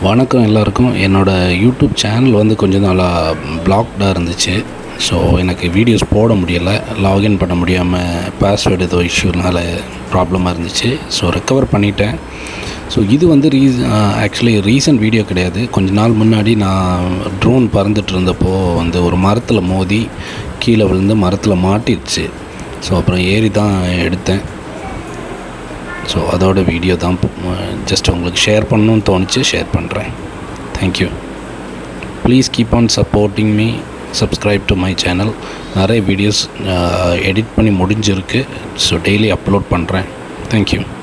வணக்கம் எல்லாருக்கும் என்னோடய யூடியூப் சேனல் வந்து கொஞ்ச நாளாக பிளாக்டாக இருந்துச்சு ஸோ எனக்கு வீடியோஸ் போட முடியலை லாகின் பண்ண முடியாமல் பாஸ்வேர்டு ஏதோ இஷ்யூனால ப்ராப்ளமாக இருந்துச்சு ஸோ ரெக்கவர் பண்ணிட்டேன் ஸோ இது வந்து ரீஸ் ஆக்சுவலி ரீசன்ட் வீடியோ கிடையாது கொஞ்ச நாள் முன்னாடி நான் ட்ரோன் பறந்துட்டு இருந்தப்போ வந்து ஒரு மரத்தில் மோதி கீழே விழுந்து மரத்தில் மாட்டிடுச்சு ஸோ அப்புறம் ஏறி தான் எடுத்தேன் ஸோ அதோட வீடியோ தான் ஜஸ்ட் உங்களுக்கு ஷேர் பண்ணணும்னு தோணுச்சு ஷேர் பண்ணுறேன் thank you please keep on supporting me subscribe to my channel நிறைய வீடியோஸ் எடிட் பண்ணி முடிஞ்சிருக்கு ஸோ டெய்லி அப்லோட் பண்ணுறேன் தேங்க்யூ